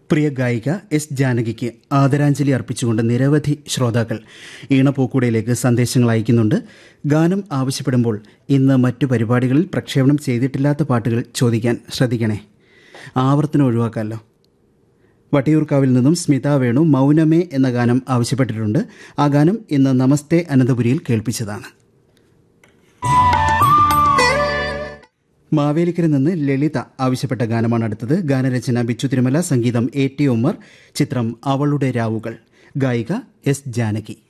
പ്രിയ ഗായിക എസ് ജാനകിക്ക് ആദരാഞ്ജലി അർപ്പിച്ചുകൊണ്ട് നിരവധി ശ്രോതാക്കൾ ഈണപ്പൂക്കൂടയിലേക്ക് സന്ദേശങ്ങൾ അയക്കുന്നുണ്ട് ഗാനം ആവശ്യപ്പെടുമ്പോൾ ഇന്ന് മറ്റു പരിപാടികളിൽ പ്രക്ഷേപണം ചെയ്തിട്ടില്ലാത്ത പാട്ടുകൾ ചോദിക്കാൻ ശ്രദ്ധിക്കണേ ആവർത്തനം ഒഴിവാക്കാമല്ലോ വട്ടിയൂർക്കാവിൽ നിന്നും സ്മിത വേണു മൗനമേ എന്ന ഗാനം ആവശ്യപ്പെട്ടിട്ടുണ്ട് ആ ഗാനം ഇന്ന് നമസ്തേ അനന്തപുരിയിൽ കേൾപ്പിച്ചതാണ് മാവേലിക്കര നിന്ന് ലളിത ആവശ്യപ്പെട്ട ഗാനമാണ് അടുത്തത് ഗാനരചന ബിച്ചു തിരുമല സംഗീതം എ ടി ഉമ്മർ ചിത്രം അവളുടെ രാവുകൾ ഗായിക എസ് ജാനകി